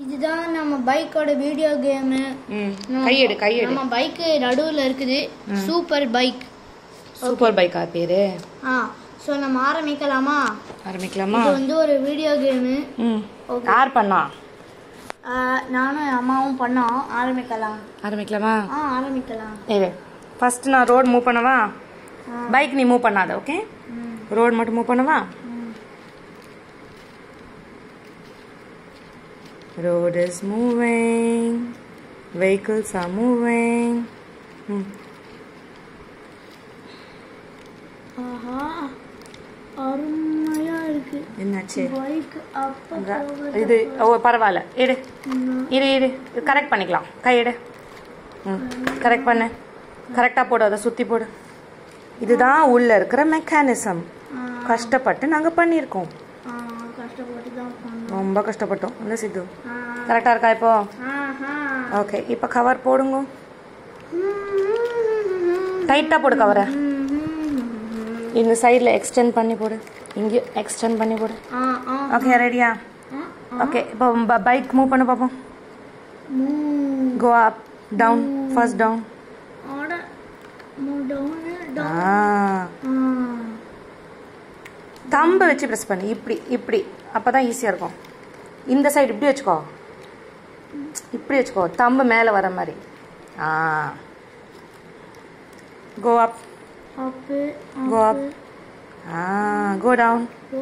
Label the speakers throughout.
Speaker 1: இதுதான் நம்ம பைக்கோட வீடியோ கேமு
Speaker 2: ம் கையெடு கையெடு
Speaker 1: நம்ம பைக்கு நடுவில் இருக்குது சூப்பர் பைக்
Speaker 2: சூப்பர் பைக்கா பேரு
Speaker 1: ஆ ஸோ நம்ம ஆரம்பிக்கலாமா
Speaker 2: ஆரம்பிக்கலாமா
Speaker 1: இது வந்து ஒரு வீடியோ கேமு
Speaker 2: ம் யார் பண்ணா
Speaker 1: நானும் என் அம்மாவும் பண்ணோம் ஆரம்பிக்கலாம்
Speaker 2: ஆரம்பிக்கலாமா
Speaker 1: ஆ ஆரம்பிக்கலாம்
Speaker 2: இரு ஃபர்ஸ்ட் நான் ரோடு மூவ் பண்ணவா பைக் நீ மூவ் பண்ணாத ஓகே ரோடு மட்டும் மூவ் பண்ணவா Road is moving. Vehicles are moving. ம்
Speaker 1: ஆஹா அருமையா இருக்கு
Speaker 2: என்னாச்சு
Speaker 1: பைக் அப்போ
Speaker 2: அங்க- இது ஓ பரவாயில்ல இரு இரு இரு கரெக்ட் பண்ணிக்கலாம் கை எடு ம் கரெக்ட் பண்ணு கரெக்டாக போடு அதை சுற்றி போடு இதுதான் உள்ள இருக்கிற மெக்கானிசம் கஷ்டப்பட்டு நாங்கள் பண்ணியிருக்கோம்
Speaker 1: கஷ்டப்பட்டு தான் பண்ணோம்
Speaker 2: ரொம்ப கஷ்டப்பட்டோம் இல்லை சித்து
Speaker 1: ஆ,
Speaker 2: கரெக்டாக இருக்கா இப்போ
Speaker 1: ஆஹா
Speaker 2: ஓகே இப்போ கவர் போடுங்க டைட்டாக போடு கவரை இந்த சைடில் எக்ஸ்டெண்ட் பண்ணி போடு இங்கேயும் எக்ஸ்டெண்ட் பண்ணி போடு
Speaker 1: ஆ ஆ
Speaker 2: ஓகே ரெடியா ஓகே இப்போ பைக் மூவ் பண்ண பார்ப்போம்
Speaker 1: மூ
Speaker 2: go up down first down
Speaker 1: ஆட மூ டவுனு
Speaker 2: ஆ தம்பை வச்சு ப்ரெஸ் பண்ணு இப்படி இப்படி அப்போ தான் ஈஸியாக இருக்கும் இந்த சைடு இப்படி வச்சுக்கோ இப்படி வச்சுக்கோ தம்பு மேலே வர மாதிரி ஆ go up
Speaker 1: up
Speaker 2: go up ஆ go down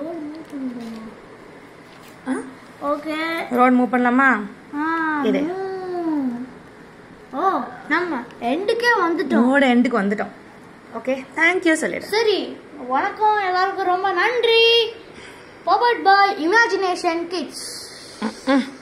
Speaker 1: okay
Speaker 2: road move பண்ணலாமா
Speaker 1: ஆ
Speaker 2: இரு.
Speaker 1: மூ. ஓ நம்ம எண்டுக்கே வந்துட்டோம்
Speaker 2: ரோடு எண்டுக்கு வந்துட்டோம் ஓகே தேங்க்யூ சொல்லிடு
Speaker 1: சரி வணக்கம் எல்லாருக்கும் ரொம்ப நன்றி பவர்ட் பாய் இமேஜினேஷன் கிட்ஸ்
Speaker 2: ம்